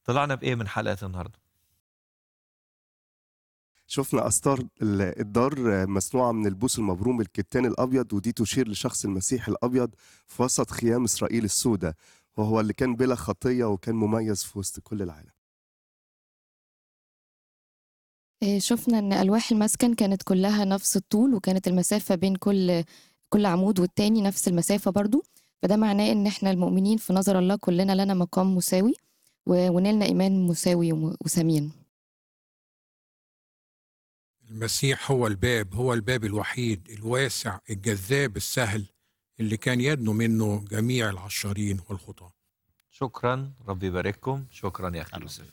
طلعنا بإيه من حلقة النهاردة؟ شفنا أستار ال- الدار مصنوعة من البوس المبروم بالكتان الأبيض ودي تشير لشخص المسيح الأبيض في وسط خيام إسرائيل السوداء وهو اللي كان بلا خطية وكان مميز في وسط كل العالم آه، شفنا ان الواح المسكن كانت كلها نفس الطول وكانت المسافه بين كل كل عمود والتاني نفس المسافه برضو فده معناه ان احنا المؤمنين في نظر الله كلنا لنا مقام مساوي و- ونلنا ايمان مساوي وم- وثمين المسيح هو الباب هو الباب الوحيد الواسع الجذاب السهل اللي كان يدنو منه جميع العشارين والخطاة شكرا ربي يبارككم شكرا يا أخي يوسف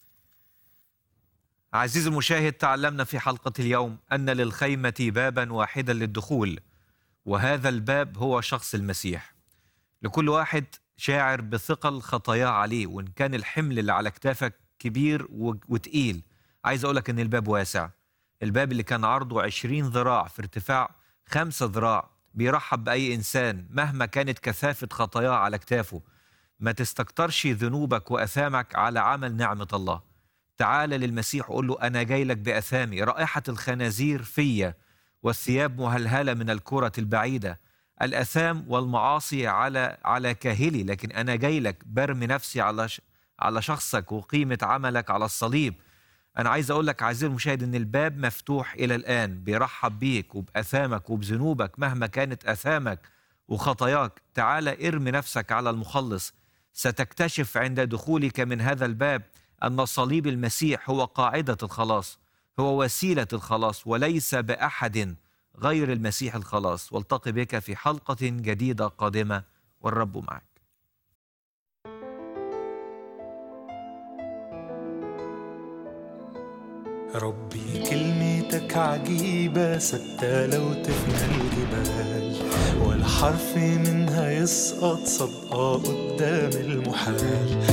عزيزي المشاهد تعلمنا في حلقة اليوم أن للخيمة بابا واحدا للدخول وهذا الباب هو شخص المسيح لكل واحد شاعر بثقل خطاياه عليه وإن كان الحمل اللي على كتافك كبير و- وتقيل عايز أقولك أن الباب واسع الباب اللي كان عرضه 20 ذراع في ارتفاع 5 ذراع بيرحب بأي إنسان مهما كانت كثافة خطاياه على كتافه ما تستكترش ذنوبك وأثامك على عمل نعمة الله تعال للمسيح قول له أنا جاي لك بأثامي رائحة الخنازير فيا والثياب مهلهلة من الكرة البعيدة الأثام والمعاصي على على كاهلي لكن أنا جاي لك برمي نفسي على ش... على شخصك وقيمة عملك على الصليب أنا عايز أقول لك عزيزي المشاهد إن الباب مفتوح إلى الآن بيرحب بيك وبأثامك وبذنوبك مهما كانت أثامك وخطاياك تعال ارمي نفسك على المخلص ستكتشف عند دخولك من هذا الباب أن صليب المسيح هو قاعدة الخلاص هو وسيلة الخلاص وليس بأحد غير المسيح الخلاص والتقي بك في حلقة جديدة قادمة والرب معك ربي كلمتك عجيبة ثابتة لو تفنى الجبال ولا حرف منها يسقط صدقة قدام المحال